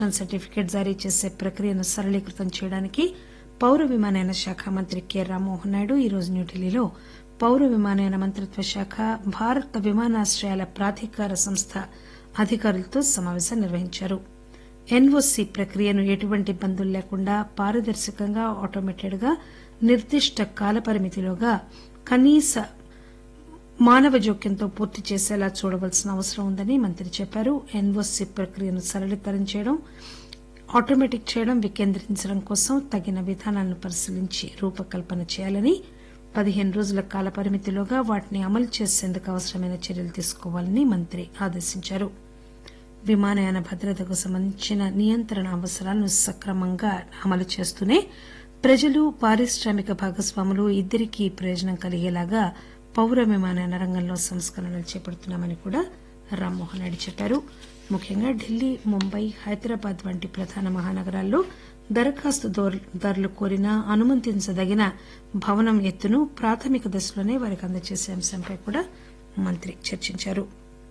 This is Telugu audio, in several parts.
సర్టిఫికెట్ జారీ చేసే ప్రక్రియను సరళీకృతం చేయడానికి పౌర విమానయాన శాఖ మంత్రి కె రామ్మోహన్ నాయుడు ఈరోజు న్యూఢిల్లీలో పౌర విమానయాన మంత్రిత్వ శాఖ భారత విమానాశ్రయాల ప్రాధికార సంస్థ అధికారులతో సమాపేశం నిర్వహించారు ఎన్ఓసీ ప్రక్రియను ఎటువంటి ఇబ్బందులు లేకుండా పారదర్శకంగా ఆటోమేటెడ్ గా నిర్దిష్ట కాలపరిమితిలోగా కనీస మానవ జోక్యంతో పూర్తి చేసేలా చూడవలసిన అవసరం ఉందని మంత్రి చెప్పారు ఎన్ఓసీ ప్రక్రియను సరళీతరం చేయడం ఆటోమేటిక్ చేయడం వికేంద్రీకరించడం కోసం తగిన విధానాలను పరిశీలించి రూపకల్పన చేయాలని పదిహేను రోజుల కాల పరిమితిలోగా వాటిని అమలు చేసేందుకు అవసరమైన చర్యలు తీసుకోవాలని మంత్రి ఆదేశించారు విమానయాన భద్రతకు సంబంధించిన నియంత్రణ అవసరాలను సక్రమంగా అమలు చేస్తూనే ప్రజలు పారిశ్రామిక భాగస్వాములు ఇద్దరికీ ప్రయోజనం కలిగేలాగా పౌర విమానయాన రంగంలో సంస్కరణలు చేపడుతున్నామని కూడా రామ్మోహన్ నాయుడు చెప్పారు ముఖ్యంగా ఢిల్లీ ముంబై హైదరాబాద్ వంటి ప్రధాన మహానగరాల్లో దరఖాస్తుదారులు కోరిన అనుమతించదగిన భవనం ఎత్తును ప్రాథమిక దశలోనే వారికి అందజేసే అంశంపై కూడా మంత్రి చర్చించారు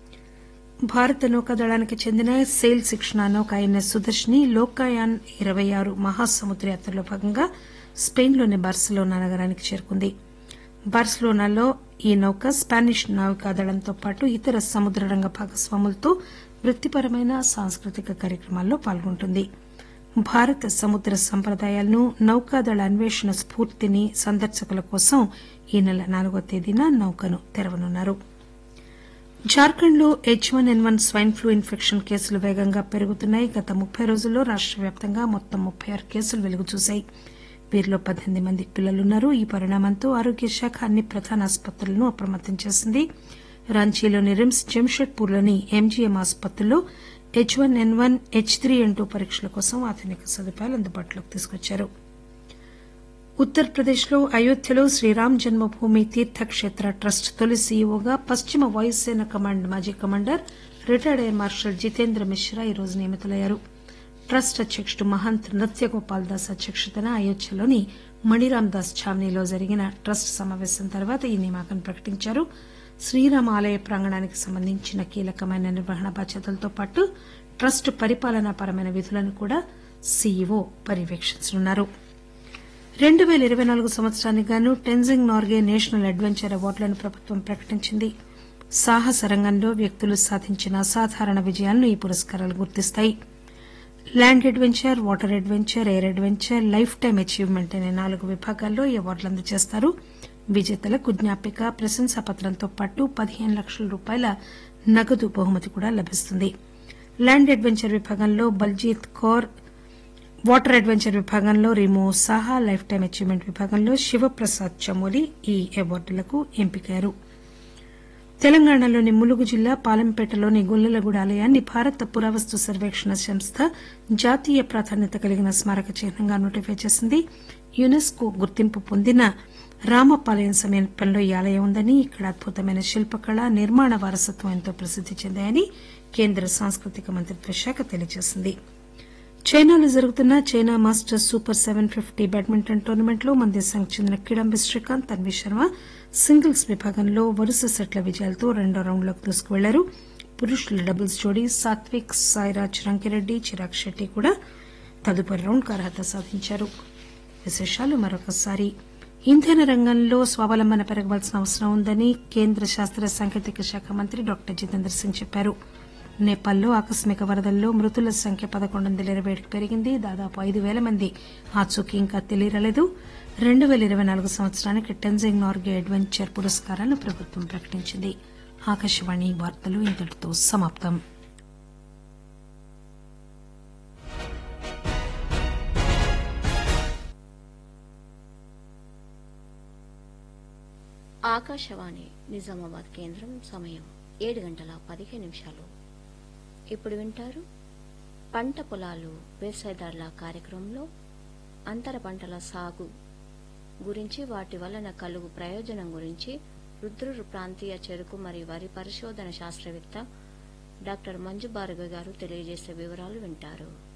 భారత నౌకాదళానికి చెందిన సెయిల్ శిక్షణ నౌక ఐఎన్ఎస్ సుదర్శిని లోకాయాన్ ఇరవై ఆరు మహాసముద్ర యాత్రలో భాగంగా స్పెయిన్లోని బార్సిలోనా నగరానికి చేరుకుంది బార్సిలోనాలో ఈ నౌక స్పానిష్ నావికాదళంతో పాటు ఇతర సముద్ర రంగ భాగస్వాములతో వృత్తిపరమైన సాంస్కృతిక కార్యక్రమాల్లో పాల్గొంటుంది భారత సముద్ర సంప్రదాయాలను నౌకాదళ అన్వేషణ స్ఫూర్తిని సందర్శకుల కోసం ఈ నెల నాలుగో తేదీన నౌకను తెరవనున్నారు జార్ఖండ్ లో H one N one swine flu infection కేసులు వేగంగా పెరుగుతున్నాయి గత ముప్పై రోజుల్లో రాష్ట వ్యాప్తంగా మొత్తం ముప్పై ఆరు కేసులు వెలుగు చూశాయి వీరిలో పద్దెనిమిది మంది పిల్లలున్నారు ఈ పరిణామంతో ఆరోగ్య శాఖ అన్ని ప్రధాన ఆసుపత్రులను అప్రమత్తం చేసింది రాంచీలోని రిమ్స్ జంషెడ్పూర్లోని ఎంజీఎం ఆసుపత్రుల్లో H one N one H three N two పరీక్షల కోసం ఆధునిక సదుపాయాలు అందుబాటులోకి తీసుకొచ్చారు ఉత్తరప్రదేశ్ లో అయోధ్యలో శ్రీరామ్ జన్మభూమి తీర్థక్షేత్ర ట్రస్ట్ తొలి సీఈఓగా పశ్చిమ వాయుసేన కమాండ్ మాజీ commander retired air marshal Jitendra Mishra ఈ రోజు నియమితులయ్యారు ట్రస్ట్ అధ్యకుడు మహంత్ నృత్యగోపాల్ దాస్ అధ్యక్షతన అయోధ్యలోని మణిరామ్ దాస్ ఛావనీలో జరిగిన ట్రస్ట్ సమాపేశం తర్వాత ఈ నియామకాన్ని ప్రకటించారు శ్రీరామ ఆలయ ప్రాంగణానికి సంబంధించిన కీలకమైన నిర్వహణ బాధ్యతలతో పాటు ట్రస్ట్ పరిపాలనాపరమైన విధులను కూడా సీఈఓ పర్యవేక్షించనున్నారు రెండు పేల ఇరవై నాలుగు సంవత్సరానికి గాను టెన్జింగ్ నార్గే నేషనల్ అడ్వెంచర్ అవార్డులను ప్రభుత్వం ప్రకటించింది సాహస రంగంలో వ్యక్తులు సాధించిన అసాధారణ విజయాలను ఈ పురస్కారాలు గుర్తిస్తాయి land adventure water adventure air adventure lifetime achievement అనే నాలుగు విభాగాల్లో ఈ అవార్డులు అందజేస్తారు విజేతలకు జ్ఞాపిక ప్రశంసాపత్రంతో పాటు పదిహేను లక్షల రూపాయల నగదు బహుమతి కూడా లభిస్తుంది ల్యాండ్ అడ్వెంచర్ విభాగంలో బల్జీత్ కౌర్ వాటర్ అడ్వెంచర్ విభాగంలో Rimo Saha lifetime achievement విభాగంలో శివప్రసాద్ చమోలి ఈ అవార్డులకు ఎంపికయ్యారు తెలంగాణలోని ములుగు జిల్లా పాలెంపేటలోని గొల్లలగూడ ఆలయాన్ని భారత పురావస్తు సర్వేక్షణ సంస్థ జాతీయ ప్రాధాన్యత కలిగిన స్మారక చిహ్నంగా నోటిఫై చేసింది యునెస్కో గుర్తింపు పొందిన రామపాలయం సమీపంలో ఈ ఆలయం ఉందని ఇక్కడ అద్భుతమైన శిల్పకళ నిర్మాణ వారసత్వం ఎంతో ప్రసిద్ది చెందాయని కేంద్ర సాంస్కృతిక మంత్రిత్వ శాఖ తెలియజేసింది చైనాలో జరుగుతున్న China Masters super seven fifty badminton tournament లో మన దేశానికి చెందిన కిడాంబి శ్రీకాంత్ తన్వీ శర్మ సింగిల్స్ విభాగంలో వరుస సెట్ల విజయాలతో రెండో రౌండ్లోకి దూసుకువెళ్లారు పురుషుల డబుల్స్ జోడీ సాత్విక్ సాయిరాజ్ రంకిరెడ్డి చిరాగ్ శెట్టి కూడా తదుపరి రౌండ్కు అర్హత సాధించారు విశేషాలు మరొకసారి ఇంధన రంగంలో స్వావలంబన పెరగవలసిన అవసరం ఉందని కేంద్ర శాస్త్ర సాంకేతిక శాఖ మంత్రి డాక్టర్ జితేంద్ర సింగ్ చెప్పారు నేపాల్లో ఆకస్మిక వరదల్లో మృతుల సంఖ్య పదకొండు వందల ఇరవై ఏడుకు పెరిగింది దాదాపు ఐదు పేల మంది ఆచూకీ ఇంకా తెలియరాలేదు రెండు పేల ఇరవై నాలుగు సంవత్సరానికి టెన్జింగ్ నార్గే అడ్వెంచర్ పురస్కారాలను ప్రభుత్వం ప్రకటించింది ఆకాశవాణి వార్తలు ఇంతటితో సమాప్తం ఆకాశవాణి నిజామాబాద్ కేంద్రం సమయం ఏడు గంటల పదిహేను నిమిషాలు ఇప్పుడు వింటారు పంట పొలాలు వ్యవసాయదారుల కార్యక్రమంలో అంతర పంటల సాగు గురించి వాటి వలన కలుగు ప్రయోజనం గురించి రుద్రూరు ప్రాంతీయ చెరుకు మరియు వరి పరిశోధన శాస్త్రవేత్త డాక్టర్ మంజు భార్గవి గారు తెలియజేసే వివరాలు వింటారు